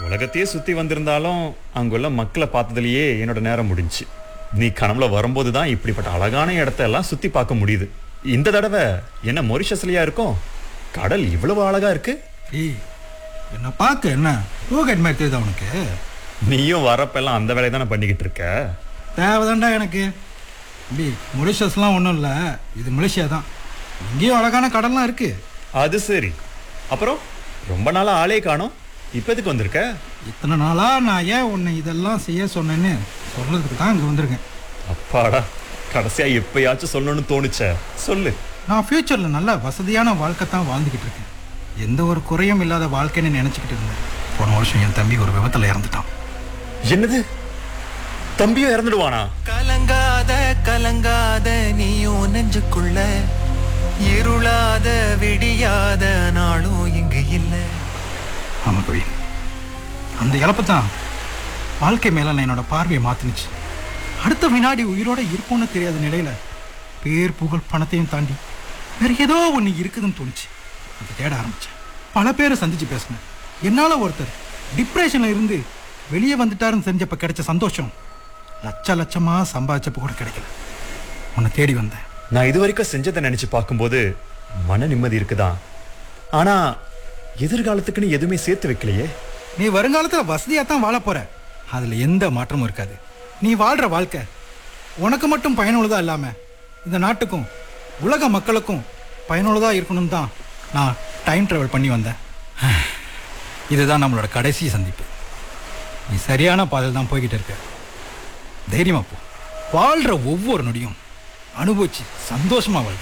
உலகத்தையே சுத்தி வந்திருந்தாலும் அங்குள்ள மக்களை பார்த்ததுலயே என்னோட நேரம் முடிஞ்சுச்சு நீ கனவுல வரும்போது தான் இப்படிப்பட்ட அழகான இடத்த எல்லாம் சுத்தி பார்க்க முடியுது இந்த தடவை என்ன மொரிஷஸ்லயா இருக்கும் கடல் இவ்வளவு அழகா இருக்கு ஏய் என்ன பார்க்க என்ன டூகேட் மாதிரி தெரியுதா உனக்கு நீயும் வரப்பெல்லாம் அந்த வேலையை தானே பண்ணிக்கிட்டு இருக்க தேவைதான்டா எனக்கு அப்படி மொரிஷஸ்லாம் ஒன்றும் இல்லை இது மலேசியா தான் இங்கேயும் அழகான கடல்லாம் இருக்கு அது சரி அப்புறம் ரொம்ப நாளா ஆளே காணோம் இப்ப எதுக்கு வந்திருக்க இத்தனை நாளா நான் ஏன் உன்னை இதெல்லாம் செய்ய சொன்னேன்னு சொல்றதுக்கு தான் இங்கே வந்திருக்கேன் அப்பாடா கடைசியா எப்பயாச்சும் சொல்லணும்னு தோணுச்சே சொல்லு நான் ஃப்யூச்சரில் நல்ல வசதியான வாழ்க்கை தான் வாழ்ந்துக்கிட்டு இருக்கேன் எந்த ஒரு குறையும் இல்லாத வாழ்க்கைன்னு நினச்சிக்கிட்டு இருந்தேன் போன வருஷம் என் தம்பி ஒரு விபத்தில் இறந்துட்டான் என்னது தம்பியும் இறந்துடுவானா கலங்காத கலங்காத நீயும் நெஞ்சுக்குள்ள இருளாத விடியாத நாளும் இங்கு இல்ல ஆமாம் கவி அந்த இழப்பு தான் வாழ்க்கை மேலே நான் என்னோட பார்வையை மாற்றினுச்சு அடுத்த வினாடி உயிரோட இருப்போன்னு தெரியாத நிலையில பேர் புகழ் பணத்தையும் தாண்டி வேற ஏதோ ஒன்று இருக்குதுன்னு தோணுச்சு அதை தேட ஆரம்பிச்சேன் பல பேரை சந்திச்சு பேசினேன் என்னால் ஒருத்தர் டிப்ரெஷனில் இருந்து வெளியே வந்துட்டாருன்னு தெரிஞ்சப்ப கிடைச்ச சந்தோஷம் லட்ச லட்சமாக சம்பாதிச்சப்ப கூட கிடைக்கல உன்னை தேடி வந்தேன் நான் இது வரைக்கும் செஞ்சதை நினைச்சு பார்க்கும்போது மன நிம்மதி இருக்குதான் ஆனா எதிர்காலத்துக்குன்னு எதுவுமே சேர்த்து வைக்கலையே நீ வருங்காலத்தில் வசதியாக தான் வாழ போற அதில் எந்த மாற்றமும் இருக்காது நீ வாழ்கிற வாழ்க்கை உனக்கு மட்டும் பயனுள்ளதா இல்லாமல் இந்த நாட்டுக்கும் உலக மக்களுக்கும் பயனுள்ளதாக இருக்கணும் தான் நான் டைம் ட்ராவல் பண்ணி வந்தேன் இதுதான் நம்மளோட கடைசி சந்திப்பு நீ சரியான பாதையில் தான் போய்கிட்டு இருக்க தைரியமா போ வாழ்கிற ஒவ்வொரு நொடியும் அனுபவிச்சு சந்தோஷமா வாழ்ற